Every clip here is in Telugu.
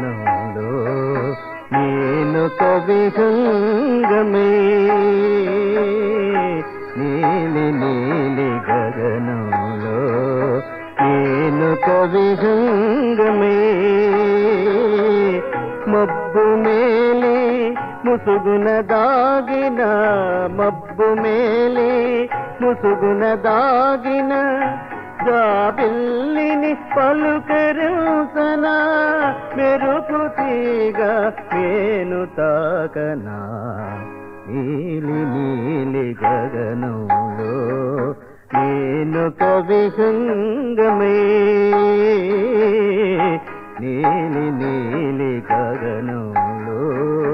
గగనంలో నేను కవిహంగమే నీలి నీలి గగనంలో నేను కవిహంగమే మబ్బు మేలి ముసుగున దాగిన మబ్బు మేలి ముసుగున దాగిన జాబిల్లిని పలుకరుసన మెరుపు తీగ మేను తాకనా నీలి నీలి గగనంలో నేను కవిహంగమే నీలి నీలి గగనంలో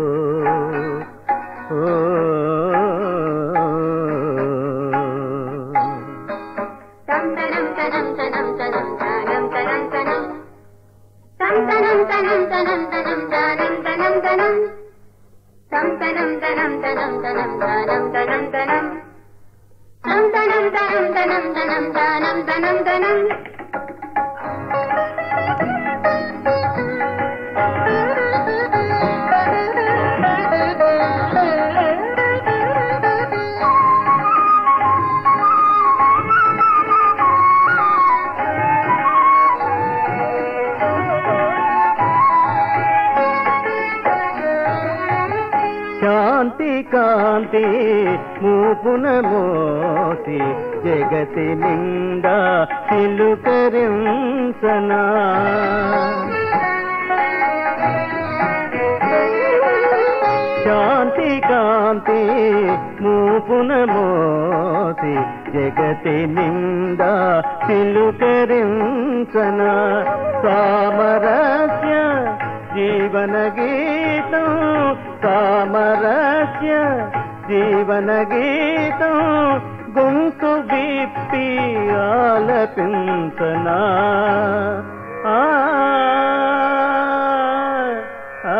ఓ తం తనం తనం తనం తనం తనం తనం తనం తం తనం తనం తనం తనం తనం తనం తనం తం తనం తనం తనం తనం తనం తనం తనం తం తనం తనం తనం తనం తనం తనం తనం శాంతి కాంతి మూపున మోసి జగతి నిండా చిలుకరించనా శాంతి కాంతి మూపున మోసి జగతి నిండా చిలుకరించన సామరస్య జీవన గీతం సామరస్య జీవన గీతం గొంతు విప్పి ఆలపించనా ఆ ఆ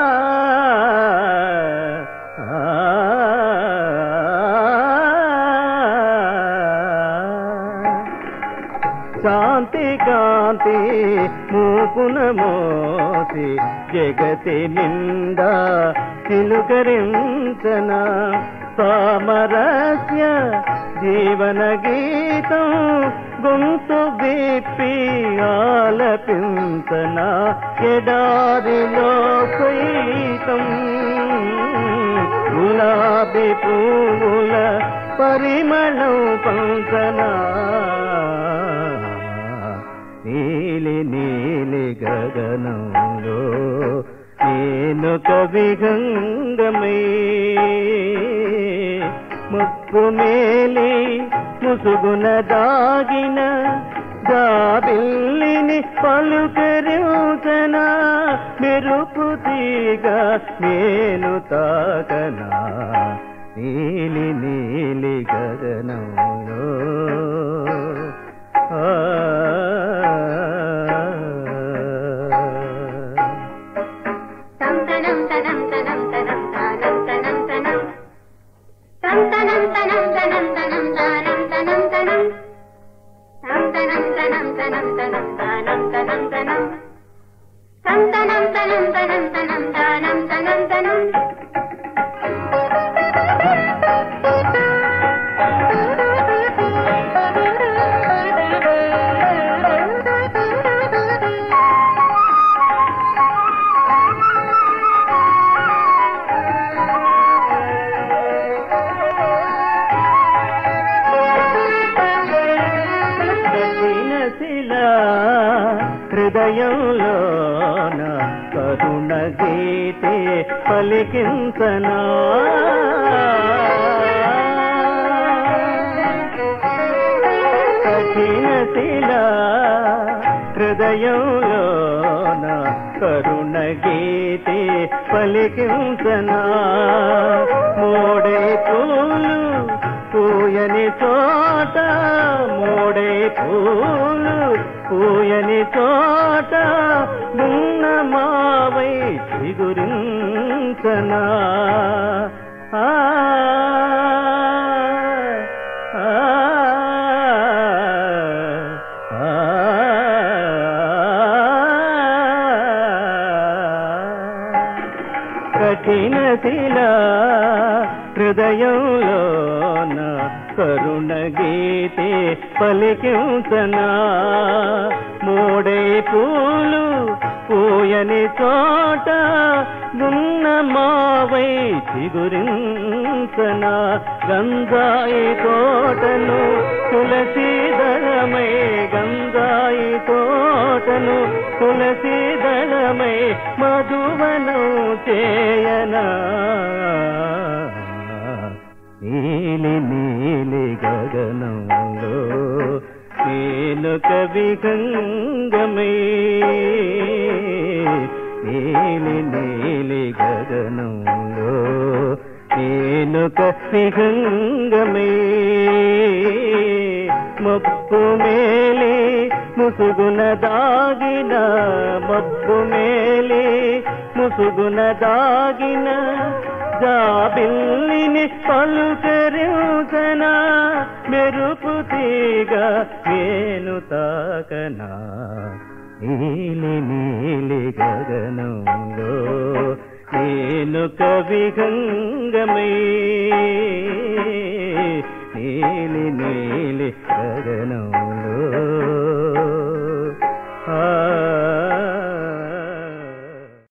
శాంతి కాంతి మూపున మోసి జగతి నిండా చిలుకరించన సామరస్య జీవన గీతం గొంతు విప్పి ఆలపించన ఎడారిలో సైతం గులాబీ పువ్వుల పరిమళం పంచనా నీలి నీలి గగనంలో నేను కవిగంగమై ముక్కు మేలి ముసుగున దాగిన జాబిల్లిని పలుకరించన మెరుపు తీగ నేను తాకనా నీలి నీలి గగనంలో ఆ తం తనం తనం తనం తనం తనం తనం తనం తం తనం తనం తనం తనం తనం తనం తనం తం తనం తనం తనం తనం తనం తనం తనం తం తనం తనం తనం తనం తనం తనం తనం కఠిన శిల హృదయంలోన కరుణ గీతే పలికించనా కఠిన శిల హృదయంలోన కరుణ గీతే పలికించనా మోడే పూలు పూయని చోట మోడే పూలు పూయని చోట ఉన్న మావై చిగురించనా ఆ ఆ, ఆ, ఆ కఠిన శిల హృదయంలోన కరుణ గీతే పలికించనా మూడై పూలు పూయని చోట గున్న మావై చిగురించన గంగాయి తోటను తులసి దళమై గంగాయి తోటను తులసి దళమై మధువనం చేయనా నీలి నీలి గగనంలో నేను కవి గంగమై నీలి నీలి గగనంలో నేను కవి గంగమై మబ్బు మేలి ముసుగున దాగిన మబ్బు మేలి ముసుగున దాగిన జాబిల్లిని పలుకరించనా మెరుపు తీగ నేను తాకనా నీలి నీలి గగనంలో నేను కవి గంగమై నీలి నీలి గగనంలో